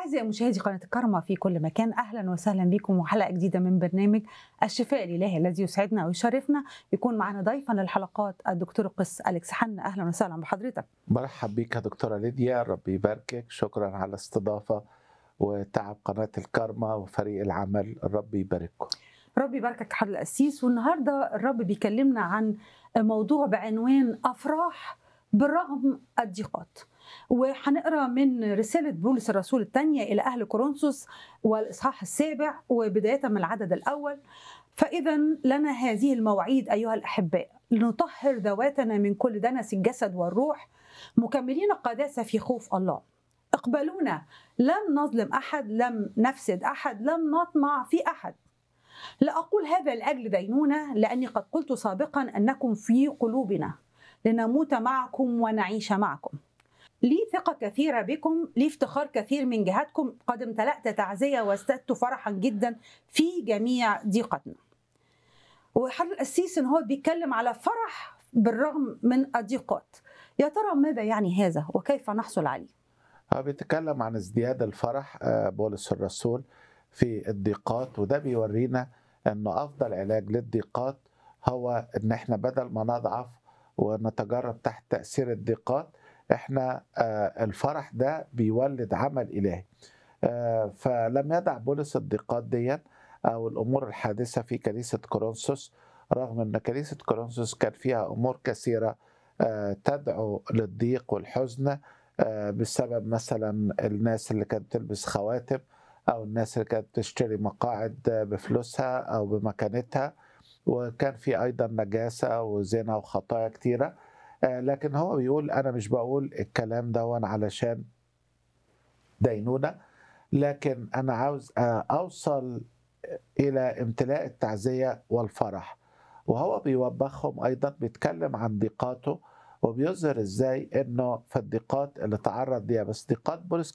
أعزائي مشاهدي قناة الكرمة في كل مكان أهلا وسهلا بكم وحلقة جديدة من برنامج الشفاء الإلهي الذي يسعدنا ويشرفنا يكون معنا ضيفا للحلقات الدكتور قس أليكس حنا أهلا وسهلا بحضرتك مرحب بيك يا دكتورة ليديا ربي يباركك شكرا على الاستضافة وتعب قناة الكرمة وفريق العمل الرب يبارككم ربي يباركك حضر القسيس والنهارده الرب بيكلمنا عن موضوع بعنوان أفراح بالرغم الضيقات وهنقرا من رساله بولس الرسول الثانيه الى اهل كورنثوس والاصحاح السابع وبدايه من العدد الاول فاذا لنا هذه المواعيد ايها الاحباء لنطهر ذواتنا من كل دنس الجسد والروح مكملين القداسه في خوف الله اقبلونا لم نظلم احد لم نفسد احد لم نطمع في احد لا اقول هذا لاجل دينونه لاني قد قلت سابقا انكم في قلوبنا لنموت معكم ونعيش معكم لي ثقة كثيرة بكم لي افتخار كثير من جهتكم قد امتلأت تعزية وازددت فرحا جدا في جميع ضيقتنا وحضر القسيس ان هو بيتكلم على فرح بالرغم من الضيقات يا ترى ماذا يعني هذا وكيف نحصل عليه هو بيتكلم عن ازدياد الفرح بولس الرسول في الضيقات وده بيورينا انه افضل علاج للضيقات هو ان احنا بدل ما نضعف ونتجرب تحت تاثير الضيقات احنا الفرح ده بيولد عمل الهي فلم يدع بولس الضيقات دي او الامور الحادثه في كنيسه كورنثوس رغم ان كنيسه كورنثوس كان فيها امور كثيره تدعو للضيق والحزن بسبب مثلا الناس اللي كانت تلبس خواتم او الناس اللي كانت تشتري مقاعد بفلوسها او بمكانتها وكان في ايضا نجاسه وزنا وخطايا كتيره لكن هو بيقول انا مش بقول الكلام ده علشان دينونه لكن انا عاوز اوصل الى امتلاء التعزيه والفرح وهو بيوبخهم ايضا بيتكلم عن ضيقاته وبيظهر ازاي انه في الضيقات اللي تعرض ليها بس ضيقات بولس